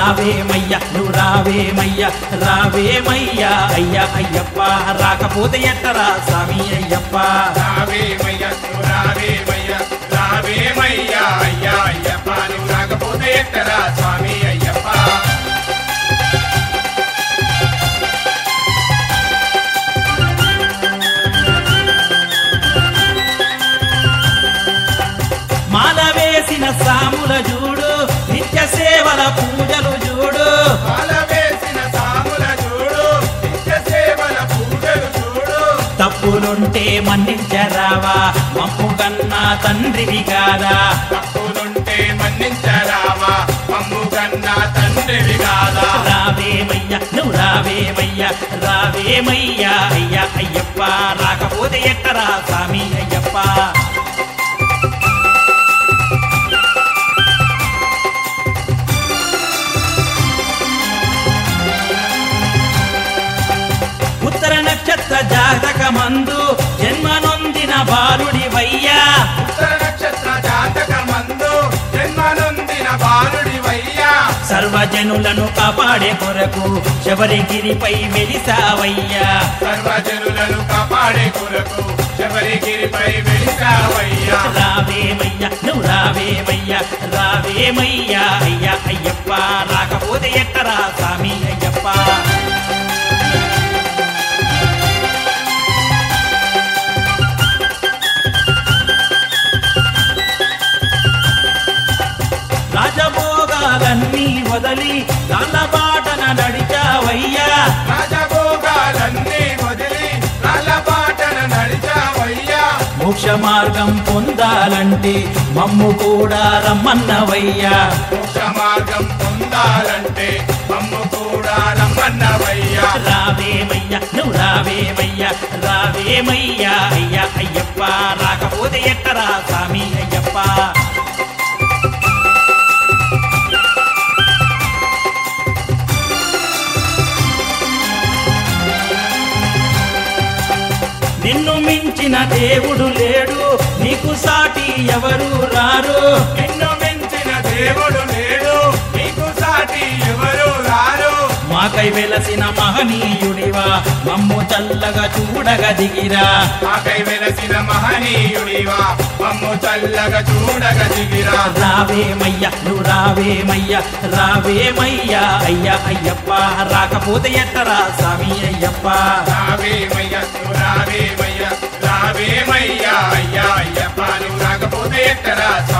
రావేమయ్య నువ్వు రావేమయ్య రావేమయ్య అయ్య అయ్యప్ప రాకపోతే ఎట్టరా స్వామి అయ్యప్ప రావేమయ్య నువ్వు రావేమయ్య రావేమయ్య అయ్యా అయ్యప్ప నువ్వు రాకపోతే ఎట్టరా స్వామి అయ్యప్ప మాల వేసిన సాముల చూడు నిత్య సేవల పూజలు చూడు పాల వేసిన సాముల చూడు నిత్య సేవల పూజలు చూడు తప్పులుంటే మన్నించరావా మమ్ము కన్నా తండ్రివి కాదా తప్పులుంటే మన్నించరావా మమ్ము కన్నా తండ్రివి కాదా రావేమయ్య నువ్వు రావేమయ్య రావేమయ్య అయ్య అయ్యప్ప రాకపోతే ఎట్టరా స్వామి అయ్యప్ప ఉత్తర నక్షత్ర జాతక మందు జన్మనొందిన బాలుడి వయ్యా ఉత్తర నక్షత్ర జాతక మందు జన్మనొందిన బాలుడి వయ్యా సర్వజనులను కాపాడే కొరకు శబరిగిరిపై వెలిసావయ్యా సర్వజనులను కాపాడే కొరకు శబరిగిరిపై వెలిసావయ్యా రావేమయ్య నువ్వు రావేమయ్య రావేమయ్య అయ్య అయ్యప్ప రాకపోతే ఎట్టరా స్వామి అయ్యప్ప రాజభోగాలన్నీ వదలి బాటన నడిచావయ్యా రాజభోగాలన్నీ వదిలి బాటన నడిచావయ్యా మోక్ష మార్గం పొందాలంటే మమ్ము కూడా రమ్మన్నవయ్యా మోక్ష మార్గం పొందాలంటే మమ్ము కూడా రమ్మన్నవయ్యా రావేమయ్య నువ్వు రావేమయ్య రావేమయ్య అయ్య అయ్యప్ప రాకపోతే ఎట్టరా స్వామి అయ్యప్ప నిన్ను మించిన దేవుడు లేడు నీకు సాటి ఎవరు రారు నిన్ను మించిన దేవుడు లేడు నీకు సాటి ఎవరు రారు మాకై వెలసిన మహనీయుడివా మమ్ము చల్లగా చూడగా దిగిరా మాకై వెలసిన మహనీయుడివా మమ్ము చల్లగా చూడగ దిగిరా రావేమయ్య నువ్వు రావేమయ్య రావేమయ్య అయ్య అయ్యప్ప రాకపోతే ఎట్టరా స్వామి అయ్యప్ప రావేమయ్య నువ్వు రావేమయ్య రావేమయ్య అయ్యా అయ్యప్ప నువ్వు రాకపోతే ఎట్టరా